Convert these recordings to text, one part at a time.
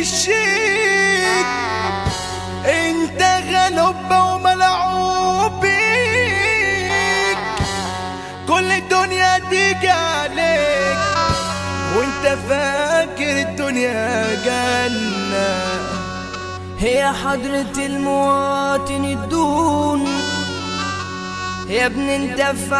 وشيك انت غلب وملعوب بيك كل الدنيا تيجي عليك وانت فاكر الدنيا جنة هي حضرة المواطن الدون يا ابن انت في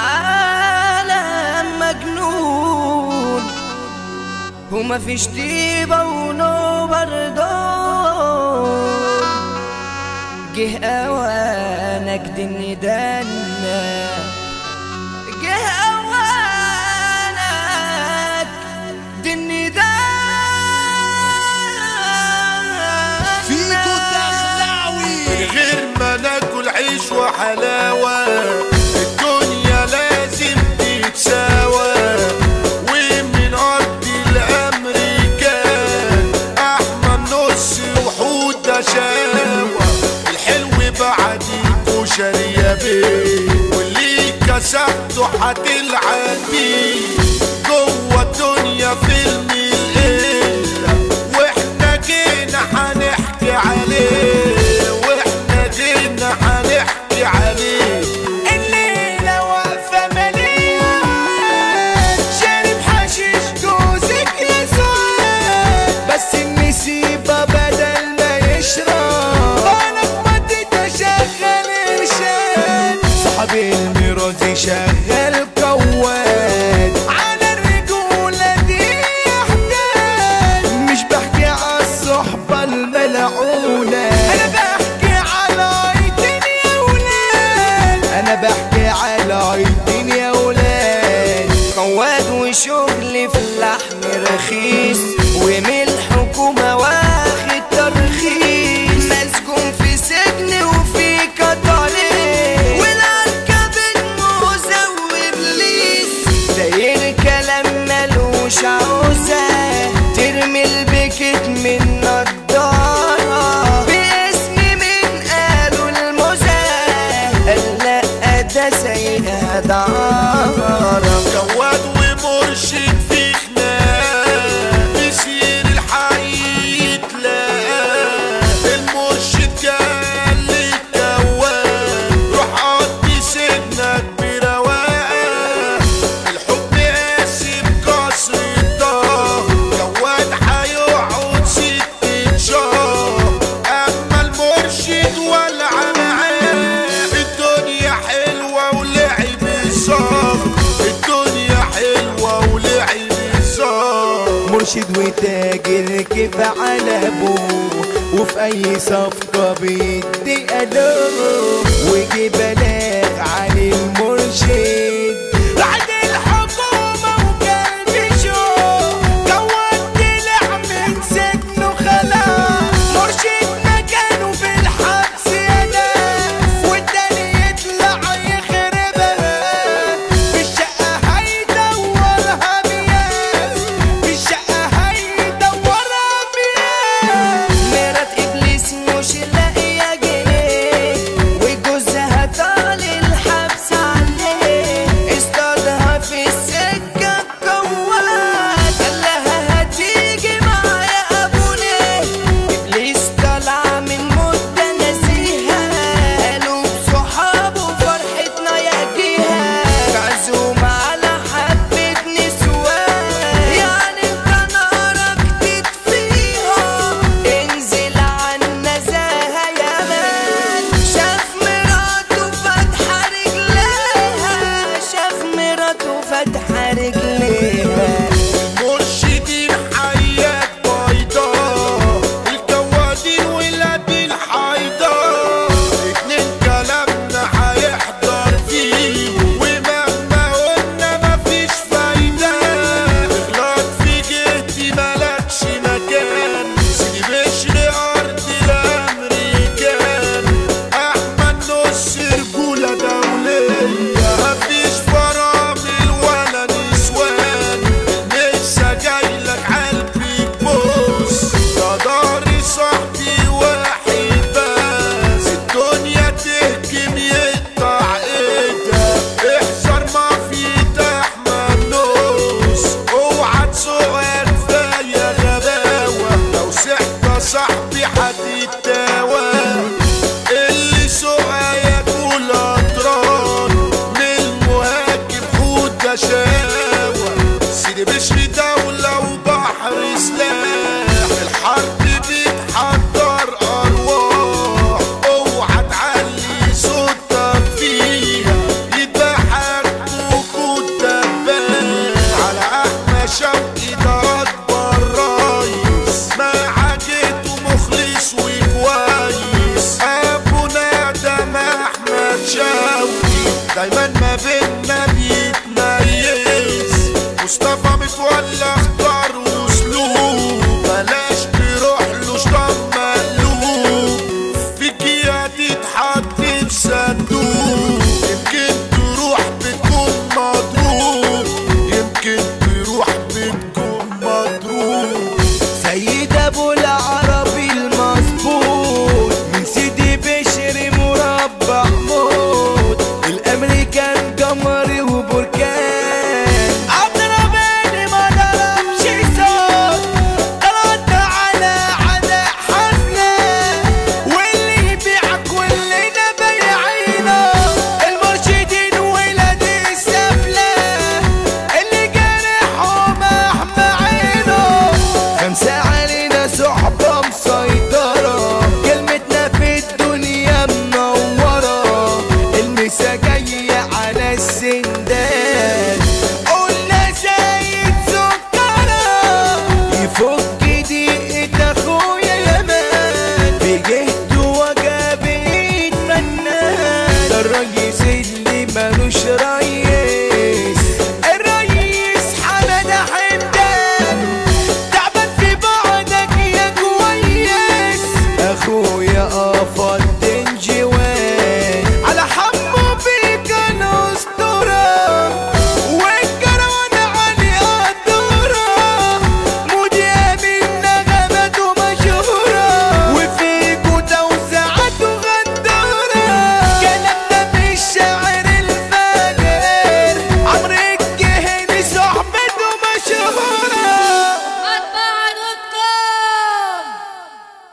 عالم مجنون وما فيش طيبة ونوبة رضون جه اوانك دي الندانة جه اوانك دي الندانة فيكو دخلاوي من غير ما ناكل عيش وحلاوة الدنيا لازم تتساوى ومن أرض الأمريكان أحمد نص وحود شاوى الحلو بعديكوا شارية بيه واللي كسبته هتلعب بيه جوه الدنيا فيلم القلة واحنا جينا هنحكي عليه واحنا جينا هنحكي عليه الليلة واقفة مليان شارب حشيش جوزك يا سؤال بس النسيبة بدل ما يشرب بالك ما تتشغل إرشاد صاحب الميراث شغال كواد على الرجولة دي يحتاج مش بحكي على الصحبة الملعونة أنا بحكي على عيدين يا ولاد أنا بحكي على عيدين يا ولاد مواد وشغل في اللحم رخيص ومن الحكومة واخد ترخيص مسجون في سجن وفي قطرين والعنكبت موزة وإبليس داير كلام ملوش عوزة ترمي البكت من نضارة باسم من قالوا المزة قال لا ده سيئة دعارة جواد ومرشد في خناق مسير الحي تلاقى المرشد قال للجواد روح قضي سنك برواقة الحب قاسم كسر الدار جواد هيقعد ست شهر اما المرشد ولع معاه الدنيا حلوة ولعب الصار الدنيا حلوة ولعب الصار مرشد وتاجر كيف على ابوه وفي اي صفقة بيدي الو وجي بلاغ عن المرشد